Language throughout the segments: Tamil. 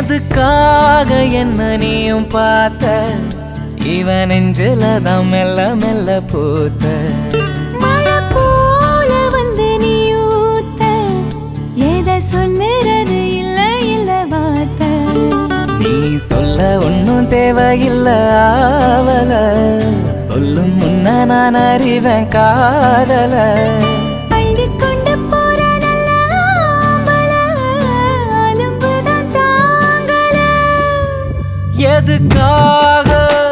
எதுக்காக என்ன நீயும் பார்த்த இவன் நெஞ்சில தான் மெல்ல மெல்ல பூத்த மழை போல வந்து நீ ஊத்த எதை சொல்லுறது இல்ல இல்ல வார்த்தை நீ சொல்ல ஒன்னும் தேவையில்ல ஆவல சொல்லும் முன்ன நான் அறிவேன் காதல அள்ளிக்கொண்டு போற நல்ல ஆம்பளை, அலும்புதான் தாங்கல. எதுக்காக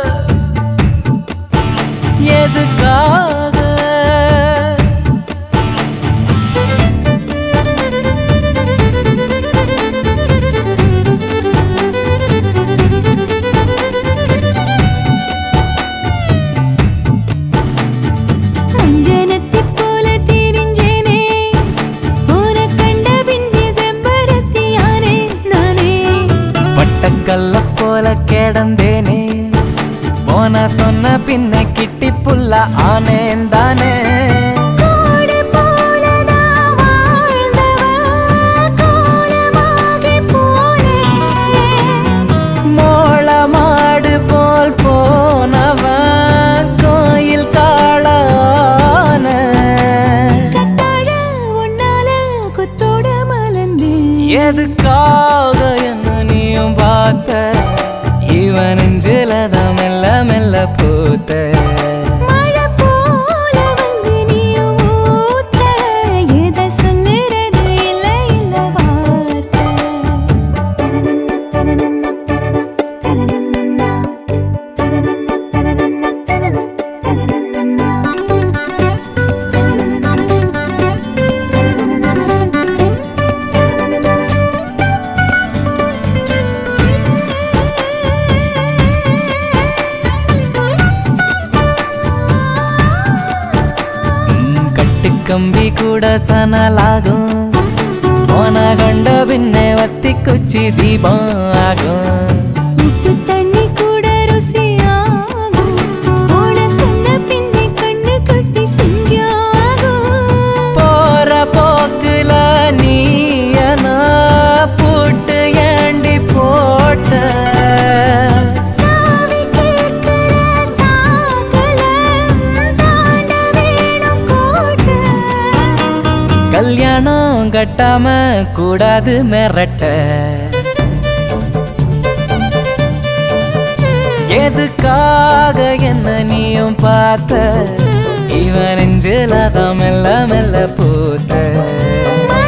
எதுக்காக அஞ்சனத்தைப் போல திரிஞ்சேனே, உனக் கண்ட பின்னே செம்பருத்தியானே நானே. பட்டக்கல்ல போல கிடந்தேனே போன சொன்ன பின்ன கிட்டி புல்ல ஆனேன் தானே கோடு போலதான் வாழ்ந்தவ, கோலமாகிப் போனேன். மோள மாடு போல் போனவன் கோயில் காளான கத்தாழ உன்னால கொத்தோட மலர்ந்தேன். எதுக்காக என்ன நீயும் பார்த்த இவன் நெஞ்சில தான் மெல்ல மெல்ல பூத்த மழை போல வந்து நீயும் ஊத்த, எதை சொல்லுறது இல்ல இல்ல வார்த்தை. தனனன்ன, தனனன்ன, தனன, தனனன்னன்னா. தனனன்ன, தனனன்ன, தனன, தனனன்னன்னா. உம் கட்டுக்கம்பி கூட சனலாகும் போன கண்ட பின்னே வத்தி குச்சி தீபம் ஆகும் உப்பு தண்ணி கூட ருசியாகும். உன சொன்ன பின்னே கண்ணு கட்டி சிங்கியாகும். போற போக்குல நீ பூட்டு ஏண்டி போட்ட சாவி கேக்குற சாக்கல, தாண்ட வேணும் கோட்டை. கல்யாணம் கட்டாம கூடாது மிரட்ட எதுக்காக என்ன நீயும் பார்த்த இவன் நெஞ்சில தான் மெல்ல மெல்ல பூத்த மழை